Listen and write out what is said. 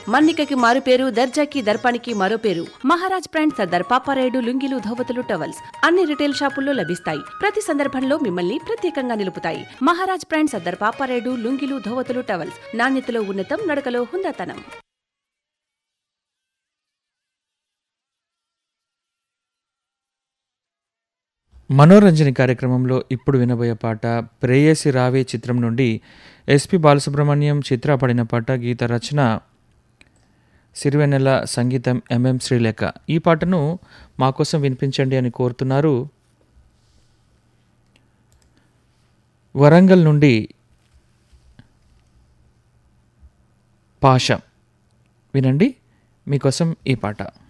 మన్నికకి మారు పేరు దర్జాకి దర్పానికి మరో పేరు మహారాజ్ బ్రాండ్ సర్దార్ పాపారాయుడు లుంగిలు ధోవతులు టవల్స్ అన్ని రిటైల్ షాపుల్లో లభిస్తాయి ప్రతి సందర్భంలో మిమ్మల్ని ప్రత్యేకంగా నిలుపుతాయి మహారాజ్ బ్రాండ్ సర్దార్ పాపారాయుడు లుంగిలు ధోవతులు టవల్స్ నాణ్యతలో ఉన్నతం నడకలో హుందాతనం మనోరంజని కార్యక్రమంలో ఇప్పుడు వినబోయే పాట ప్రేయసి రావే చిత్రం నుండి ఎస్పి బాలసుబ్రహ్మణ్యం చిత్ర పడిన పాట గీత రచన సిరివెన్నెల సంగీతం ఎంఎం శ్రీలేఖ ఈ పాటను మా కోసం వినిపించండి అని కోరుతున్నారు వరంగల్ నుండి పాష వినండి మీకోసం ఈ పాట